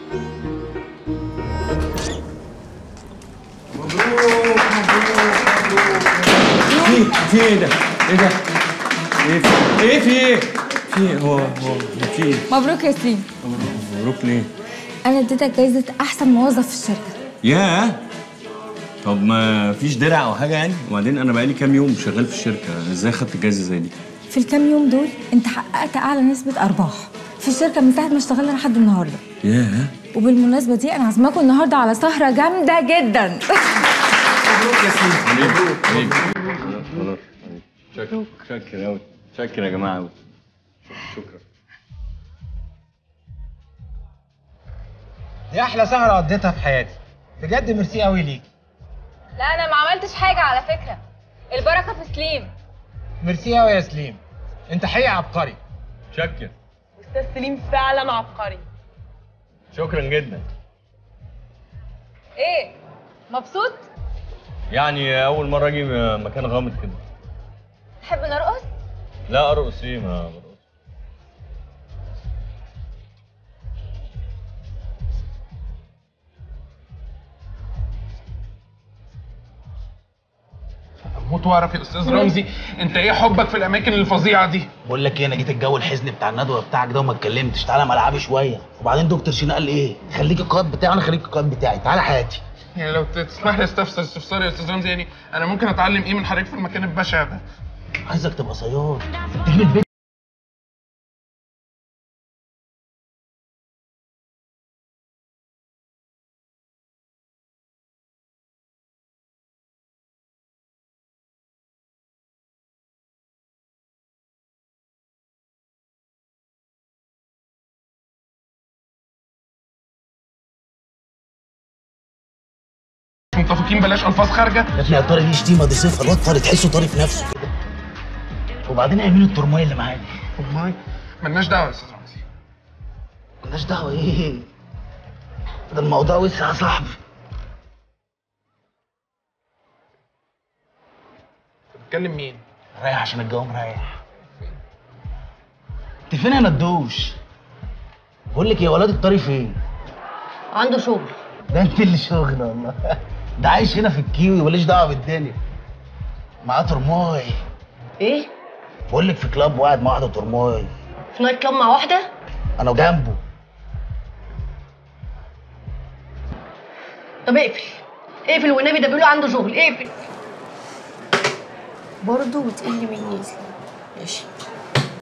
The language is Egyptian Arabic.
في في ايه ده؟ ايه ده؟ ايه في ايه في ايه؟ في ايه؟ هو هو في ايه؟ مبروك يا سليم مبروك ليه؟ انا اديتك جايزه احسن موظف في الشركه ياه طب ما فيش درع او حاجه يعني وبعدين انا بقالي كام يوم شغال في الشركه ازاي خدت جايزه زي دي في الكام يوم دول انت حققت اعلى نسبه ارباح في الشركه من ساعه ما اشتغلنا لحد النهارده ياه وبالمناسبه دي انا عازماكم النهارده على سهره جامده جدا حبيبي حبيبي خلاص خلاص شكرا شكرا قوي شكرا يا جماعه قوي شكرا دي احلى سهره قضيتها في حياتي بجد ميرسي قوي ليك لا انا ما عملتش حاجه على فكره البركه في سليم ميرسي قوي يا سليم انت حقيقي عبقري شكرا استاذ سليم فعلا عبقري شكرا جدا ايه مبسوط يعني اول مره اجي مكان غامض كده تحب نرقص لا ارقص ايه ما برقص موت واعرف يا استاذ رمزي انت ايه حبك في الاماكن الفظيعه دي بقول لك ايه انا جيت الجو الحزن بتاع الندوه بتاعك ده وما اتكلمتش تعالى ملعبي شويه وبعدين دكتور شينا قال ايه خليك القائد بتاعي وانا خليك القائد بتاعي تعالى حياتي يعني لو تسمح لي استفسر استفسار يا استاذ رمزي يعني انا ممكن اتعلم ايه من حضرتك في المكان البشع ده عايزك تبقى صياد تيجي من البيت متفقين بلاش الفاظ خارجه يا ابني يا طارق دي شتيمه دي صفه الواد طارق تحسه طارق في نفسه كده وبعدين هي مين الترمايه اللي معايا دي والله ملناش دعوه يا استاذ رمزي مالناش دعوه ايه ده الموضوع وسع يا صاحبي بتكلم مين رايح عشان الجو مريح انت فين يا ندوش بقول لك يا ولاد الطري فين عنده شغل ده انت اللي شغل والله ده عايش هنا في الكيوي ماليش دعوه بالدنيا معاه ترماي ايه بقول لك في كلاب وقاعد مع واحده ترماي في نايت كلاب مع واحده انا جنبه طب اقفل اقفل والنبي ده بيقولوا عنده شغل اقفل برضه بتقل مني يا سليم ماشي